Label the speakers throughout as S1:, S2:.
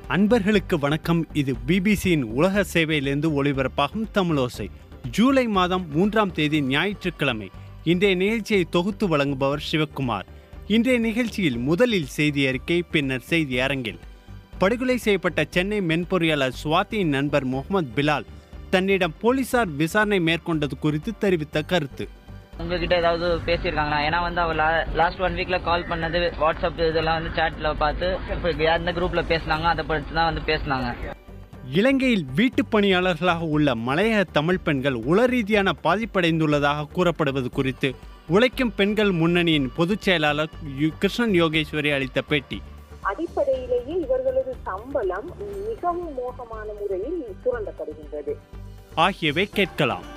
S1: அன்பர்களுக்கு வணக்கம் இது பிபிசியின் உலக சேவையிலிருந்து ஒளிபரப்பாகும் தமிழோசை ஜூலை மாதம் மூன்றாம் தேதி ஞாயிற்றுக்கிழமை இன்றைய நிகழ்ச்சியை தொகுத்து வழங்குபவர் சிவக்குமார் இன்றைய நிகழ்ச்சியில் முதலில் செய்தி அறிக்கை பின்னர் செய்தி அரங்கில் படுகொலை செய்யப்பட்ட சென்னை மென்பொறியாளர் சுவாதியின் நண்பர் முகமது பிலால் தன்னிடம் போலீசார் விசாரணை மேற்கொண்டது குறித்து தெரிவித்த கருத்து
S2: உங்ககிட்ட ஏதாவது பேசியிருக்காங்களா ஏன்னா வந்து அவ லாஸ்ட் ஒன் வீக்ல கால் பண்ணது வாட்ஸ்அப் இதெல்லாம் வந்து சாட்ல பார்த்து இப்போ எந்த குரூப்ல பேசினாங்க அதை பற்றி தான் வந்து பேசினாங்க
S1: இலங்கையில் வீட்டுப் பணியாளர்களாக உள்ள மலையக தமிழ் பெண்கள் உள ரீதியான பாதிப்படைந்துள்ளதாக கூறப்படுவது குறித்து உழைக்கும் பெண்கள் முன்னணியின் பொதுச் செயலாளர் யு- கிருஷ்ணன் யோகேஸ்வரி அளித்த பேட்டி
S3: அடிப்படையிலேயே இவர்களது சம்பளம் மிகவும் மோசமான முறையில் சுரண்டப்படுகின்றது
S1: ஆகியவை கேட்கலாம்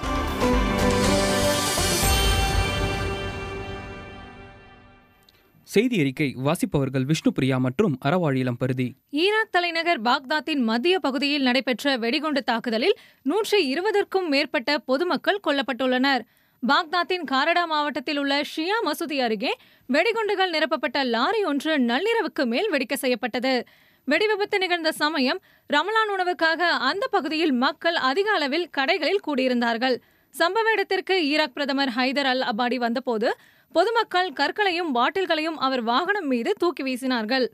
S4: செய்தி அறிக்கை வாசிப்பவர்கள் விஷ்ணுபிரியா மற்றும் அறவாழிலம் பருதி
S5: ஈராக் தலைநகர் பாக்தாத்தின் மத்திய பகுதியில் நடைபெற்ற வெடிகுண்டு தாக்குதலில் நூற்றி இருபதற்கும் மேற்பட்ட பொதுமக்கள் கொல்லப்பட்டுள்ளனர் பாக்தாத்தின் காரடா மாவட்டத்தில் உள்ள ஷியா மசூதி அருகே வெடிகுண்டுகள் நிரப்பப்பட்ட லாரி ஒன்று நள்ளிரவுக்கு மேல் வெடிக்க செய்யப்பட்டது வெடிவிபத்து நிகழ்ந்த சமயம் ரமலான் உணவுக்காக அந்த பகுதியில் மக்கள் அதிக அளவில் கடைகளில் கூடியிருந்தார்கள் சம்பவ இடத்திற்கு ஈராக் பிரதமர் ஹைதர் அல் அபாடி வந்தபோது பொதுமக்கள் கற்களையும் பாட்டில்களையும் அவர் வாகனம் மீது தூக்கி வீசினார்கள்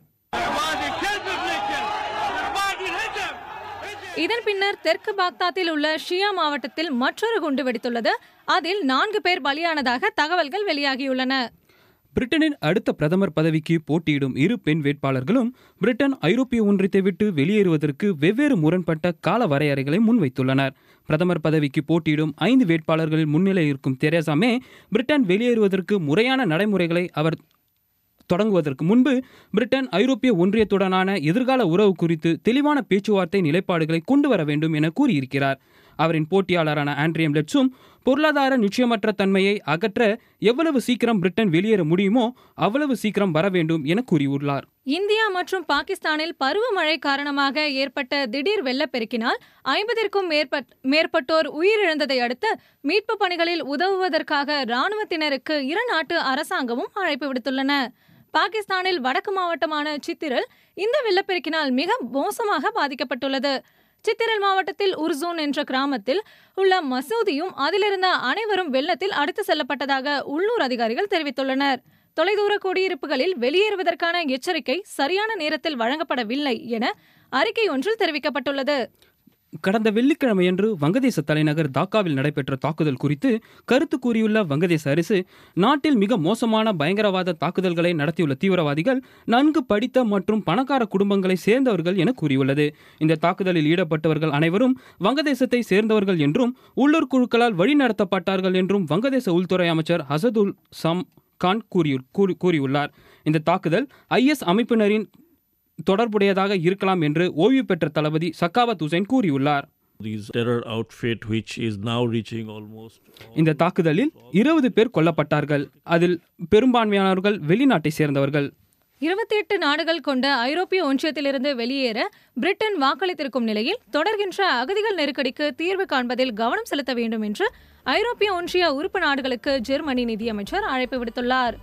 S5: இதன் பின்னர் தெற்கு பாக்தாத்தில் உள்ள ஷியா மாவட்டத்தில் மற்றொரு குண்டு வெடித்துள்ளது அதில் நான்கு பேர் பலியானதாக தகவல்கள் வெளியாகியுள்ளன
S4: பிரிட்டனின் அடுத்த பிரதமர் பதவிக்கு போட்டியிடும் இரு பெண் வேட்பாளர்களும் பிரிட்டன் ஐரோப்பிய ஒன்றியத்தை விட்டு வெளியேறுவதற்கு வெவ்வேறு முரண்பட்ட கால வரையறைகளை முன்வைத்துள்ளனர் பிரதமர் பதவிக்கு போட்டியிடும் ஐந்து வேட்பாளர்களில் முன்னிலை இருக்கும் தெரேசா மே பிரிட்டன் வெளியேறுவதற்கு முறையான நடைமுறைகளை அவர் தொடங்குவதற்கு முன்பு பிரிட்டன் ஐரோப்பிய ஒன்றியத்துடனான எதிர்கால உறவு குறித்து தெளிவான பேச்சுவார்த்தை நிலைப்பாடுகளை கொண்டு வர வேண்டும் என கூறியிருக்கிறார் அவரின் போட்டியாளரான ஆண்ட்ரியம் லெட்ஸும் பொருளாதார நிச்சயமற்ற தன்மையை அகற்ற எவ்வளவு சீக்கிரம் பிரிட்டன் வெளியேற முடியுமோ அவ்வளவு சீக்கிரம் வர வேண்டும் என கூறியுள்ளார்
S5: இந்தியா மற்றும் பாகிஸ்தானில் பருவமழை காரணமாக ஏற்பட்ட திடீர் வெள்ளப்பெருக்கினால் ஐம்பதிற்கும் மேற்பட்- மேற்பட்டோர் உயிரிழந்ததை அடுத்து மீட்பு பணிகளில் உதவுவதற்காக ராணுவத்தினருக்கு இரு நாட்டு அரசாங்கமும் அழைப்பு விடுத்துள்ளன பாகிஸ்தானில் வடக்கு மாவட்டமான சித்திரல் இந்த வெள்ளப்பெருக்கினால் மிக மோசமாக பாதிக்கப்பட்டுள்ளது சித்திரல் மாவட்டத்தில் உர்சூன் என்ற கிராமத்தில் உள்ள மசூதியும் அதிலிருந்த அனைவரும் வெள்ளத்தில் அடித்து செல்லப்பட்டதாக உள்ளூர் அதிகாரிகள் தெரிவித்துள்ளனர் தொலைதூர குடியிருப்புகளில் வெளியேறுவதற்கான எச்சரிக்கை சரியான நேரத்தில் வழங்கப்படவில்லை என அறிக்கை ஒன்றில் தெரிவிக்கப்பட்டுள்ளது
S4: கடந்த வெள்ளிக்கிழமையன்று வங்கதேச தலைநகர் டாக்காவில் நடைபெற்ற தாக்குதல் குறித்து கருத்து கூறியுள்ள வங்கதேச அரசு நாட்டில் மிக மோசமான பயங்கரவாத தாக்குதல்களை நடத்தியுள்ள தீவிரவாதிகள் நன்கு படித்த மற்றும் பணக்கார குடும்பங்களை சேர்ந்தவர்கள் என கூறியுள்ளது இந்த தாக்குதலில் ஈடுபட்டவர்கள் அனைவரும் வங்கதேசத்தை சேர்ந்தவர்கள் என்றும் உள்ளூர் குழுக்களால் வழிநடத்தப்பட்டார்கள் என்றும் வங்கதேச உள்துறை அமைச்சர் ஹசதுல் சம் கான் கூறியுள்- கூறி- கூறியுள்ளார் இந்த தாக்குதல் ஐஎஸ் அமைப்பினரின் தொடர்புடையதாக இருக்கலாம் என்று ஓய்வு பெற்ற தளபதி சக்காவத் ஹுசைன் கூறியுள்ளார்
S6: This terror outfit, which is now reaching almost.
S4: இந்த தாக்குதலில் இருபது பேர் கொல்லப்பட்டார்கள் அதில் பெரும்பான்மையானவர்கள் வெளிநாட்டை சேர்ந்தவர்கள்
S5: இருபத்தி எட்டு நாடுகள் கொண்ட ஐரோப்பிய ஒன்றியத்திலிருந்து வெளியேற பிரிட்டன் வாக்களித்திருக்கும் நிலையில் தொடர்கின்ற அகதிகள் நெருக்கடிக்கு தீர்வு காண்பதில் கவனம் செலுத்த வேண்டும் என்று ஐரோப்பிய ஒன்றிய உறுப்பு நாடுகளுக்கு ஜெர்மனி நிதியமைச்சர் அழைப்பு விடுத்துள்ளார்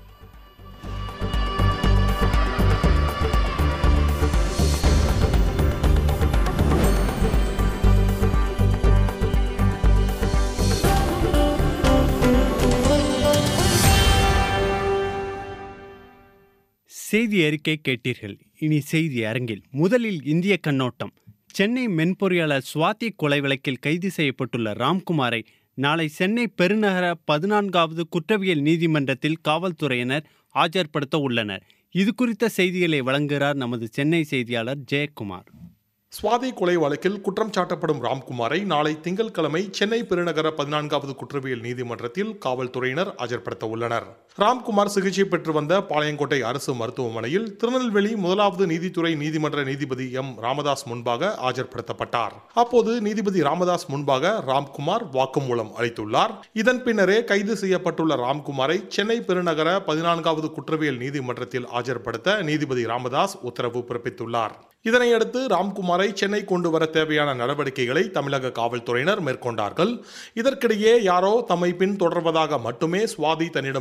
S1: செய்தி அறிக்கை கேட்டீர்கள் இனி செய்தி அரங்கில் முதலில் இந்திய கண்ணோட்டம் சென்னை மென்பொறியாளர் சுவாதி கொலை வழக்கில் கைது செய்யப்பட்டுள்ள ராம்குமாரை நாளை சென்னை பெருநகர பதினான்காவது குற்றவியல் நீதிமன்றத்தில் காவல்துறையினர் ஆஜர்படுத்த உள்ளனர் இது குறித்த செய்திகளை வழங்குகிறார் நமது சென்னை செய்தியாளர் ஜெயக்குமார்
S7: சுவாதி கொலை வழக்கில் குற்றம் சாட்டப்படும் ராம்குமாரை நாளை திங்கட்கிழமை சென்னை பெருநகர பதினான்காவது குற்றவியல் நீதிமன்றத்தில் காவல்துறையினர் ஆஜர்படுத்த உள்ளனர் ராம்குமார் சிகிச்சை பெற்று வந்த பாளையங்கோட்டை அரசு மருத்துவமனையில் திருநெல்வேலி முதலாவது நீதித்துறை நீதிமன்ற நீதிபதி எம் ராமதாஸ் முன்பாக ஆஜர்படுத்தப்பட்டார் அப்போது நீதிபதி ராமதாஸ் முன்பாக ராம்குமார் வாக்குமூலம் அளித்துள்ளார் இதன் பின்னரே கைது செய்யப்பட்டுள்ள ராம்குமாரை சென்னை பெருநகர பதினான்காவது குற்றவியல் நீதிமன்றத்தில் ஆஜர்படுத்த நீதிபதி ராமதாஸ் உத்தரவு பிறப்பித்துள்ளார் இதனையடுத்து ராம்குமாரை சென்னை கொண்டு வர தேவையான நடவடிக்கைகளை தமிழக காவல்துறையினர் மேற்கொண்டார்கள் இதற்கிடையே யாரோ தம்மை பின் தொடர்வதாக மட்டுமே சுவாதி தன்னிடம் கூறியதாக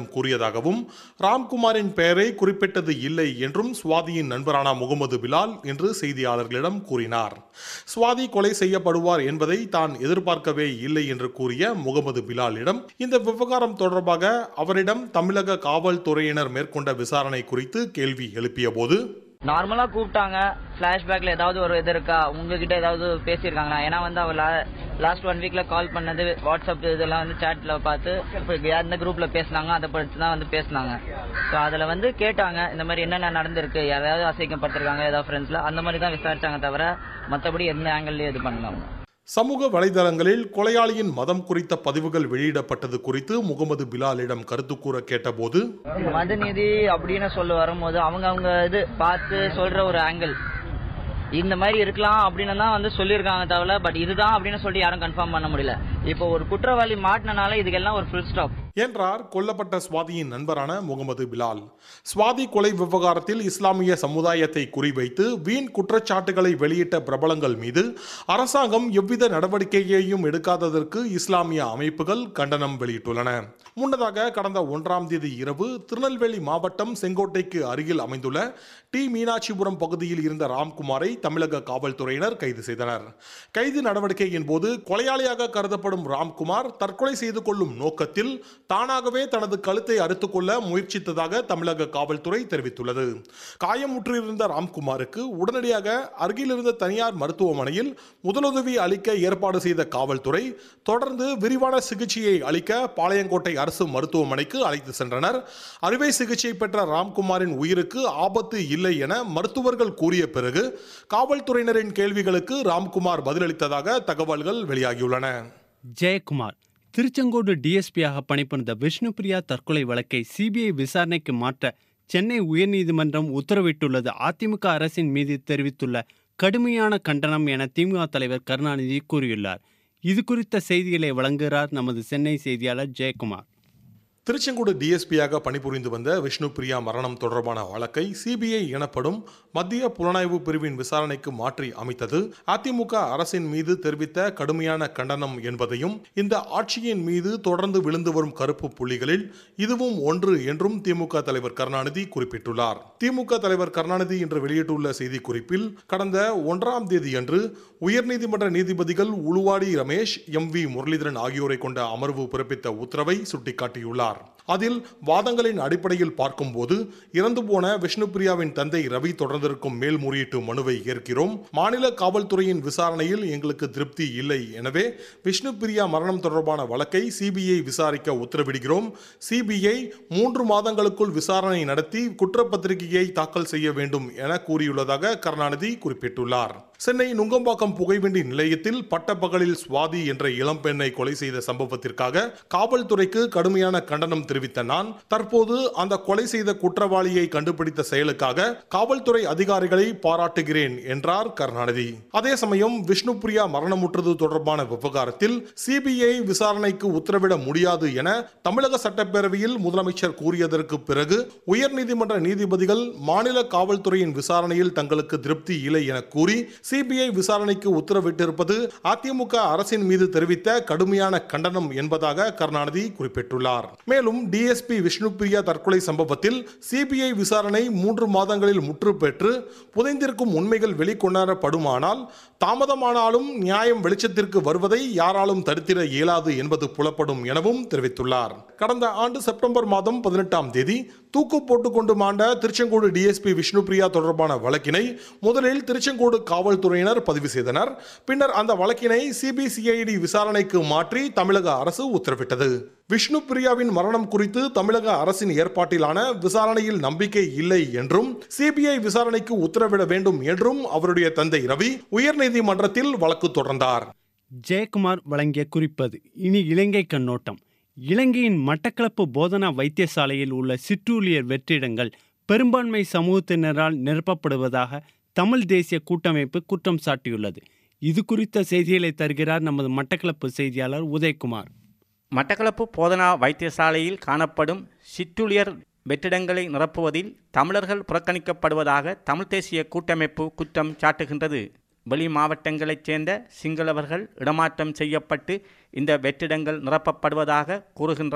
S7: கூறியதாகவும் ராம்குமாரின் பெயரை குறிப்பிட்டது இல்லை என்றும் சுவாதியின் நண்பரான முகமது பிலால் என்று செய்தியாளர்களிடம் கூறினார் சுவாதி கொலை செய்யப்படுவார் என்பதை தான் எதிர்பார்க்கவே இல்லை என்று கூறிய முகமது பிலாலிடம் இந்த விவகாரம் தொடர்பாக அவரிடம் தமிழக காவல்துறையினர் மேற்கொண்ட விசாரணை குறித்து கேள்வி எழுப்பிய போது
S2: நார்மலா கூப்பிட்டாங்க பிளாஷ்பேக்ல ஏதாவது ஒரு இது இருக்கா உங்ககிட்ட ஏதாவது பேசியிருக்காங்களா ஏன்னா வந்து அவ லாஸ்ட் ஒன் வீக்ல கால் பண்ணது வாட்ஸ்அப் இதெல்லாம் வந்து சாட்ல பார்த்து இப்ப எந்த குரூப்ல பேசினாங்க அதை படிச்சு தான் வந்து பேசினாங்க ஸோ அதுல வந்து கேட்டாங்க இந்த மாதிரி என்னென்ன நடந்திருக்கு யாராவது அசைக்கப்பட்டிருக்காங்க ஏதாவது ஃப்ரெண்ட்ஸ்ல அந்த மாதிரி தான் விசாரிச்சாங்க தவிர மற்றபடி எந்த ஆங்கிள்லயும் இது பண்ணல அவங்க
S7: சமூக வலைதளங்களில் கொலையாளியின் மதம் குறித்த பதிவுகள் வெளியிடப்பட்டது குறித்து முகமது பிலாலிடம் கருத்து கூற கேட்டபோது
S2: மதநீதி அப்படின்னு சொல்ல வரும்போது அவங்க அவங்க இது பார்த்து சொல்ற ஒரு ஆங்கிள் இந்த மாதிரி இருக்கலாம் அப்படின்னு தான் வந்து சொல்லியிருக்காங்க தவிர பட் இதுதான் அப்படின்னு சொல்லி யாரும் கன்ஃபார்ம் பண்ண முடியல இப்போ ஒரு குற்றவாளி மாட்டினால இதுக்கெல்லாம் ஒரு ஃபுல் ஸ்டாப்
S7: என்றார் கொல்லப்பட்ட சுவாதியின் நண்பரான முகமது பிலால் சுவாதி கொலை விவகாரத்தில் இஸ்லாமிய சமுதாயத்தை குறிவைத்து வீண் குற்றச்சாட்டுகளை வெளியிட்ட பிரபலங்கள் மீது அரசாங்கம் எவ்வித நடவடிக்கையையும் எடுக்காததற்கு இஸ்லாமிய அமைப்புகள் கண்டனம் வெளியிட்டுள்ளன முன்னதாக கடந்த ஒன்றாம் தேதி இரவு திருநெல்வேலி மாவட்டம் செங்கோட்டைக்கு அருகில் அமைந்துள்ள டி மீனாட்சிபுரம் பகுதியில் இருந்த ராம்குமாரை தமிழக காவல்துறையினர் கைது செய்தனர் கைது நடவடிக்கையின் போது கொலையாளியாக கருதப்படும் ராம்குமார் தற்கொலை செய்து கொள்ளும் நோக்கத்தில் தானாகவே தனது கழுத்தை அறுத்துக் கொள்ள முயற்சித்ததாக தமிழக காவல்துறை தெரிவித்துள்ளது காயமுற்றிருந்த ராம்குமாருக்கு உடனடியாக அருகில் இருந்த தனியார் மருத்துவமனையில் முதலுதவி அளிக்க ஏற்பாடு செய்த காவல்துறை தொடர்ந்து விரிவான சிகிச்சையை அளிக்க பாளையங்கோட்டை அரசு மருத்துவமனைக்கு அழைத்து சென்றனர் அறுவை சிகிச்சை பெற்ற ராம்குமாரின் உயிருக்கு ஆபத்து இல்லை என மருத்துவர்கள் கூறிய பிறகு காவல்துறையினரின் கேள்விகளுக்கு ராம்குமார் பதிலளித்ததாக தகவல்கள் வெளியாகியுள்ளன
S1: ஜெயக்குமார் திருச்செங்கோடு டிஎஸ்பியாக பணிபுரிந்த விஷ்ணுபிரியா தற்கொலை வழக்கை சிபிஐ விசாரணைக்கு மாற்ற சென்னை உயர்நீதிமன்றம் உத்தரவிட்டுள்ளது அதிமுக அரசின் மீது தெரிவித்துள்ள கடுமையான கண்டனம் என திமுக தலைவர் கருணாநிதி கூறியுள்ளார் இது குறித்த செய்திகளை வழங்குகிறார் நமது சென்னை செய்தியாளர் ஜெயக்குமார்
S7: திருச்செங்கோடு டிஎஸ்பியாக பணிபுரிந்து வந்த விஷ்ணு பிரியா மரணம் தொடர்பான வழக்கை சிபிஐ எனப்படும் மத்திய புலனாய்வு பிரிவின் விசாரணைக்கு மாற்றி அமைத்தது அதிமுக அரசின் மீது தெரிவித்த கடுமையான கண்டனம் என்பதையும் இந்த ஆட்சியின் மீது தொடர்ந்து விழுந்து வரும் கருப்பு புள்ளிகளில் இதுவும் ஒன்று என்றும் திமுக தலைவர் கருணாநிதி குறிப்பிட்டுள்ளார் திமுக தலைவர் கருணாநிதி இன்று வெளியிட்டுள்ள செய்திக்குறிப்பில் கடந்த ஒன்றாம் தேதியன்று உயர்நீதிமன்ற நீதிபதிகள் உளுவாடி ரமேஷ் எம் வி முரளிதரன் ஆகியோரை கொண்ட அமர்வு பிறப்பித்த உத்தரவை சுட்டிக்காட்டியுள்ளார் அதில் வாதங்களின் அடிப்படையில் பார்க்கும்போது இறந்து போன விஷ்ணுபிரியாவின் தந்தை ரவி தொடர்ந்திருக்கும் மேல்முறையீட்டு மனுவை ஏற்கிறோம் மாநில காவல்துறையின் விசாரணையில் எங்களுக்கு திருப்தி இல்லை எனவே விஷ்ணுபிரியா மரணம் தொடர்பான வழக்கை சிபிஐ விசாரிக்க உத்தரவிடுகிறோம் சிபிஐ மூன்று மாதங்களுக்குள் விசாரணை நடத்தி குற்றப்பத்திரிகையை தாக்கல் செய்ய வேண்டும் என கூறியுள்ளதாக கருணாநிதி குறிப்பிட்டுள்ளார் சென்னை நுங்கம்பாக்கம் புகைவண்டி நிலையத்தில் பட்டப்பகலில் சுவாதி என்ற இளம்பெண்ணை கொலை செய்த சம்பவத்திற்காக காவல்துறைக்கு கடுமையான கண்டனம் தெரிவித்த நான் தற்போது அந்த கொலை செய்த குற்றவாளியை கண்டுபிடித்த செயலுக்காக காவல்துறை அதிகாரிகளை பாராட்டுகிறேன் என்றார் கருணாநிதி அதே சமயம் விஷ்ணுபிரியா மரணமுற்றது தொடர்பான விவகாரத்தில் சிபிஐ விசாரணைக்கு உத்தரவிட முடியாது என தமிழக சட்டப்பேரவையில் முதலமைச்சர் கூறியதற்கு பிறகு உயர்நீதிமன்ற நீதிபதிகள் மாநில காவல்துறையின் விசாரணையில் தங்களுக்கு திருப்தி இல்லை என கூறி சிபிஐ விசாரணைக்கு உத்தரவிட்டிருப்பது அதிமுக அரசின் மீது தெரிவித்த கடுமையான கண்டனம் என்பதாக கருணாநிதி குறிப்பிட்டுள்ளார் மேலும் டிஎஸ்பி விஷ்ணுபிரியா தற்கொலை சம்பவத்தில் சிபிஐ விசாரணை மூன்று மாதங்களில் முற்று பெற்று புதைந்திருக்கும் உண்மைகள் வெளிக்கொணரப்படுமானால் தாமதமானாலும் நியாயம் வெளிச்சத்திற்கு வருவதை யாராலும் தடுத்திட இயலாது என்பது புலப்படும் எனவும் தெரிவித்துள்ளார் கடந்த ஆண்டு செப்டம்பர் மாதம் பதினெட்டாம் தேதி தூக்கு போட்டுக்கொண்டு மாண்ட திருச்செங்கோடு டிஎஸ்பி விஷ்ணுபிரியா தொடர்பான வழக்கினை முதலில் திருச்செங்கோடு காவல்துறையினர் பதிவு செய்தனர் பின்னர் அந்த வழக்கினை சிபிசிஐடி விசாரணைக்கு மாற்றி தமிழக அரசு உத்தரவிட்டது விஷ்ணு பிரியாவின் மரணம் குறித்து தமிழக அரசின் ஏற்பாட்டிலான விசாரணையில் நம்பிக்கை இல்லை என்றும் சிபிஐ விசாரணைக்கு உத்தரவிட வேண்டும் என்றும் அவருடைய தந்தை ரவி உயர்நீதிமன்றத்தில் வழக்கு தொடர்ந்தார்
S1: ஜெயக்குமார் வழங்கிய குறிப்பது இனி இலங்கை கண்ணோட்டம் இலங்கையின் மட்டக்களப்பு போதனா வைத்தியசாலையில் உள்ள சிற்றூழியர் வெற்றிடங்கள் பெரும்பான்மை சமூகத்தினரால் நிரப்பப்படுவதாக தமிழ் தேசிய கூட்டமைப்பு குற்றம் சாட்டியுள்ளது இது குறித்த செய்திகளை தருகிறார் நமது மட்டக்களப்பு செய்தியாளர் உதயகுமார்
S8: மட்டக்களப்பு போதனா வைத்தியசாலையில் காணப்படும் சிற்றுளியர் வெற்றிடங்களை நிரப்புவதில் தமிழர்கள் புறக்கணிக்கப்படுவதாக தமிழ் தேசிய கூட்டமைப்பு குற்றம் சாட்டுகின்றது வெளி மாவட்டங்களைச் சேர்ந்த சிங்களவர்கள் இடமாற்றம் செய்யப்பட்டு இந்த வெற்றிடங்கள் நிரப்பப்படுவதாக கூறுகின்றார்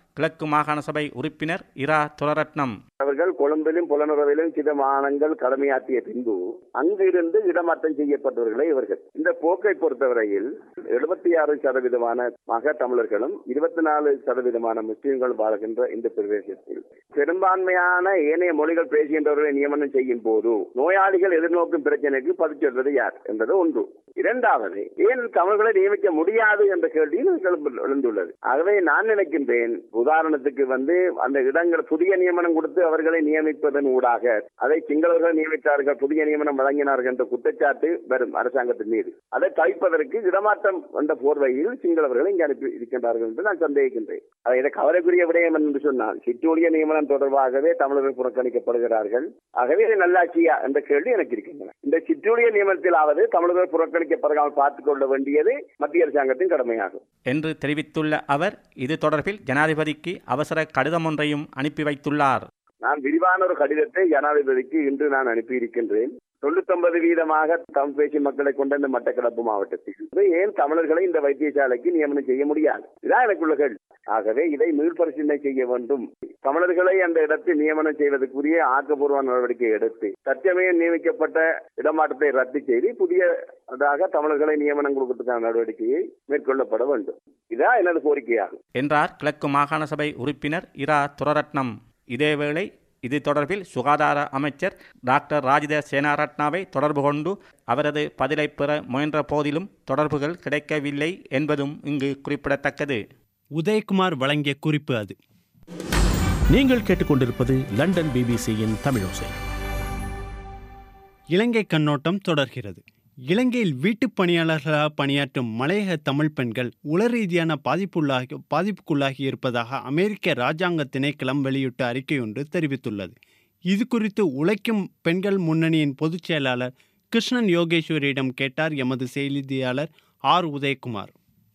S8: கிழக்கு மாகாண சபை உறுப்பினர் இரா துரரட்னம்
S9: அவர்கள் கொழும்பிலும் புலனுறவிலும் சில மாதங்கள் கடமையாற்றிய பின்பு அங்கிருந்து இடமாற்றம் செய்யப்பட்டவர்களே இவர்கள் இந்த போக்கை பொறுத்தவரையில் எழுபத்தி ஆறு சதவீதமான மக தமிழர்களும் இருபத்தி நாலு சதவீதமான முஸ்லிம்கள் வாழ்கின்ற இந்த பிரதேசத்தில் பெரும்பான்மையான ஏனைய மொழிகள் பேசுகின்றவர்களை நியமனம் செய்யும் போது நோயாளிகள் எதிர்நோக்கும் பிரச்சனைக்கு பதில் சொல்வது யார் என்பது ஒன்று இரண்டாவது ஏன் தமிழர்களை நியமிக்க முடியாது என்ற கேள்வியும் எழுந்து- எழுந்துள்ளது ஆகவே நான் நினைக்கின்றேன் உதாரணத்துக்கு வந்து அந்த இடங்கள் புதிய நியமனம் கொடுத்து அவர்களை நியமிப்பதன் ஊடாக அதை சிங்களவர்கள் நியமித்தார்கள் புதிய நியமனம் வழங்கினார்கள் என்ற குற்றச்சாட்டு வரும் அரசாங்கத்தின் மீது அதை தவிப்பதற்கு இடமாற்றம் என்ற போர்வையில் சிங்களவர்களை இங்கே அனுப்பி இருக்கின்றார்கள் என்று நான் சந்தேகிக்கின்றேன் அதை இதை கவலைக்குரிய விடயம் என்று சொன்னால் சிற்றூழிய நியமனம் தொடர்பாகவே தமிழர்கள் புறக்கணிக்கப்படுகிறார்கள் ஆகவே இது நல்லாட்சியா என்ற கேள்வி எனக்கு இருக்கின்றன இந்த சிற்றூழிய நியமனத்திலாவது தமிழர்கள் புறக்கணிக்கப்படுகாமல் பார்த்துக் கொள்ள வேண்டியது மத்திய அரசாங்கத்தின் கடமையாகும்
S8: என்று தெரிவித்துள்ள அவர் இது தொடர்பில் ஜனாதிபதிக்கு அவசர கடிதம் ஒன்றையும் அனுப்பி வைத்துள்ளார்
S9: நான் விரிவான ஒரு கடிதத்தை ஜனாதிபதிக்கு இன்று நான் அனுப்பியிருக்கின்றேன் தொண்ணூத்தொன்பது வீதமாக தமிழ் பேசும் மக்களை கொண்ட இந்த மட்டக்களப்பு மாவட்டத்தில் இது ஏன் தமிழர்களை இந்த வைத்தியசாலைக்கு நியமனம் செய்ய முடியாது இதான் எனக்குள்ள கேள்வி ஆகவே இதை மீள்பரிசீலனை செய்ய வேண்டும் தமிழர்களை அந்த இடத்தில் நியமனம் செய்வதற்குரிய ஆக்கப்பூர்வ நடவடிக்கை எடுத்து தற்சமயம் நியமிக்கப்பட்ட இடமாற்றத்தை ரத்து செய்து புதியதாக தமிழர்களை நியமனம் கொடுப்பதற்கான நடவடிக்கையை மேற்கொள்ளப்பட வேண்டும் இதான் எனது கோரிக்கையாகும்
S8: என்றார் கிழக்கு மாகாண சபை உறுப்பினர் இரா துரரட்னம் இதேவேளை இது தொடர்பில் சுகாதார அமைச்சர் டாக்டர் ராஜித சேனாரட்னாவை தொடர்பு கொண்டு அவரது பதிலை பெற முயன்ற போதிலும் தொடர்புகள் கிடைக்கவில்லை என்பதும் இங்கு குறிப்பிடத்தக்கது
S1: உதயகுமார் வழங்கிய குறிப்பு அது
S6: நீங்கள் கேட்டுக்கொண்டிருப்பது லண்டன் பிபிசியின் தமிழோசை
S1: இலங்கை கண்ணோட்டம் தொடர்கிறது இலங்கையில் வீட்டுப் பணியாளர்களாக பணியாற்றும் மலையக தமிழ் பெண்கள் உள ரீதியான பாதிப்புள்ளாகி பாதிப்புக்குள்ளாகி இருப்பதாக அமெரிக்க இராஜாங்க திணைக்களம் வெளியிட்ட அறிக்கை ஒன்று தெரிவித்துள்ளது இது குறித்து உழைக்கும் பெண்கள் முன்னணியின் பொதுச் செயலாளர் கிருஷ்ணன் யோகேஸ்வரியிடம் கேட்டார் எமது செய்தியாளர் ஆர் உதயகுமார்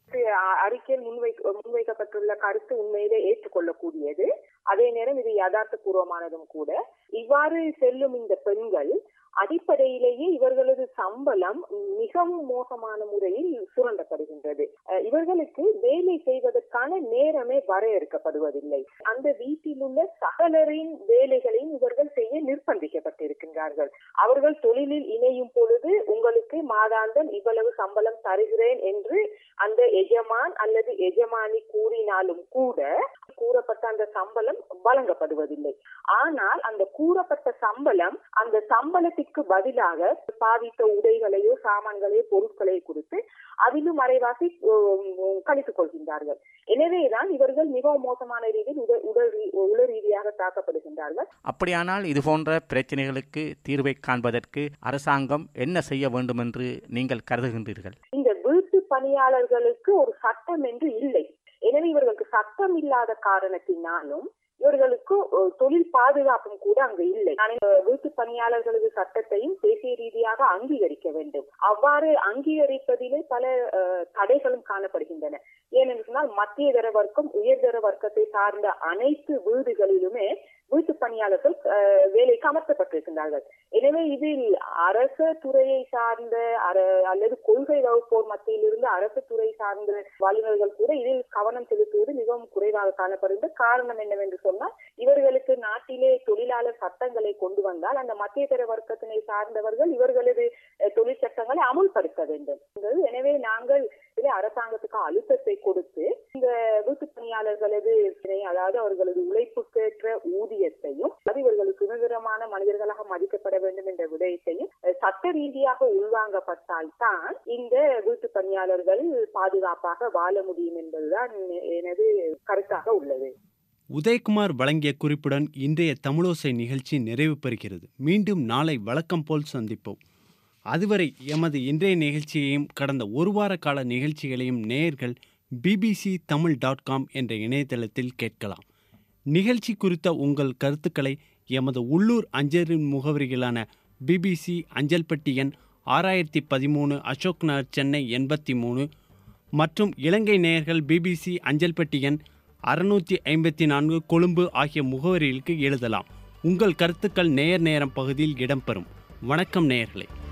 S3: அ- அறிக்கையில் முன்வை முன்வைக்கப்பட்டுள்ள கருத்து உண்மையிலே ஏற்றுக்கொள்ளக்கூடியது அதே நேரம் இது யதார்த்தபூர்வமானதும் கூட இவ்வாறு செல்லும் இந்த பெண்கள் அடிப்படையிலேயே இவர்களது சம்பளம் மிகவும் மோசமான முறையில் சுரண்டப்படுகின்றது அஹ் இவர்களுக்கு வேலை செய்வதற்கான நேரமே வரையறுக்கப்படுவதில்லை அந்த வீட்டில் உள்ள சகலரின் வேலைகளையும் இவர்கள் செய்ய நிர்பந்திக்கப்பட்டிருக்கின்றார்கள் அவர்கள் தொழிலில் இணையும் பொழுது உங்களுக்கு மாதாந்தம் இவ்வளவு சம்பளம் தருகிறேன் என்று அந்த எஜமான் அல்லது எஜமானி கூறினாலும் கூட கூறப்பட்ட அந்த சம்பளம் வழங்கப்படுவதில்லை ஆனால் அந்த கூறப்பட்ட சம்பளம் அந்த சம்பளத்திற்கு பதிலாக பாவித்த உடைகளையோ சாமான்களையோ பொருட்களையோ கொடுத்து அதிலும் மறைவாசி உம், கழித்துக் கொள்கின்றார்கள் எனவேதான் இவர்கள் மிகவும் மோசமான ரீதியில் உடல் உடல் ரீ- உள ரீதியாக தாக்கப்படுகின்றார்கள்
S8: அப்படியானால் இது போன்ற பிரச்சனைகளுக்கு தீர்வை காண்பதற்கு அரசாங்கம் என்ன செய்ய வேண்டும் என்று நீங்கள் கருதுகின்றீர்கள்
S3: இந்த வீட்டு பணியாளர்களுக்கு ஒரு சட்டம் என்று இல்லை எனவே இவர்களுக்கு சட்டம் இல்லாத காரணத்தினாலும் இவர்களுக்கு அஹ், தொழில் பாதுகாப்பும் கூட அங்கு இல்லை ஆனால் இந்த வீட்டு பணியாளர்களது சட்டத்தையும் தேசிய ரீதியாக அங்கீகரிக்க வேண்டும் அவ்வாறு அங்கீகரிப்பதிலே பல அஹ், தடைகளும் காணப்படுகின்றன ஏனென்று சொன்னால் மத்திய தர வர்க்கம் உயர்தர வர்க்கத்தை சார்ந்த அனைத்து வீடுகளிலுமே வீட்டு பணியாளர்கள் அஹ், வேலைக்கு அமர்த்தப்பட்டிருக்கின்றார்கள் எனவே இதில் அரச துறையை சார்ந்த அர- அல்லது கொள்கை வகுப்போர் மத்தியில் இருந்து அரசு துறை சார்ந்த வல்லுநர்கள் கூட இதில் கவனம் செலுத்துவது மிகவும் குறைவாக காணப்படுகிறது காரணம் என்னவென்று சொன்னால் இவர்களுக்கு நாட்டிலே தொழிலாளர் சட்டங்களை கொண்டு வந்தால் அந்த மத்திய தர வர்க்கத்தினை சார்ந்தவர்கள் இவர்களது அஹ், தொழிற் சட்டங்களை அமுல்படுத்த வேண்டும் என்பது எனவே நாங்கள் இதில் அரசாங்கத்துக்கு அழுத்தத்தை கொடுத்து இந்த வீட்டு பணியாளர்களது அதாவது அவர்களது உழைப்புக்கேற்ற ஊதியத்தையும் அது இவர்களுக்கு சுதந்திரமான மனிதர்களாக மதிக்கப்பட வேண்டும் என்ற விடயத்தையும் அஹ், சட்ட ரீதியாக உள்வாங்கப்பட்டால் தான் இந்த வீட்டு பணியாளர்கள் பாதுகாப்பாக வாழ முடியும் என்பதுதான் எனது கருத்தாக உள்ளது
S1: உதயகுமார் வழங்கிய குறிப்புடன் இன்றைய தமிழோசை நிகழ்ச்சி நிறைவு பெறுகிறது மீண்டும் நாளை வழக்கம் போல் சந்திப்போம் அதுவரை எமது இன்றைய நிகழ்ச்சியையும் கடந்த ஒரு வார கால நிகழ்ச்சிகளையும் நேயர்கள் பிபிசி தமிழ் டாட் காம் என்ற இணையதளத்தில் கேட்கலாம் நிகழ்ச்சி குறித்த உங்கள் கருத்துக்களை எமது உள்ளூர் அஞ்சலின் முகவரிகளான பிபிசி அஞ்சல் பெட்டி எண் ஆறாயிரத்தி பதிமூணு அசோக் நகர் சென்னை எண்பத்தி மூணு மற்றும் இலங்கை நேயர்கள் பிபிசி அஞ்சல் பெட்டி எண் அறுநூற்றி ஐம்பத்தி நான்கு கொழும்பு ஆகிய முகவரிகளுக்கு எழுதலாம் உங்கள் கருத்துக்கள் நேர் நேரம் பகுதியில் இடம்பெறும் வணக்கம் நேயர்களே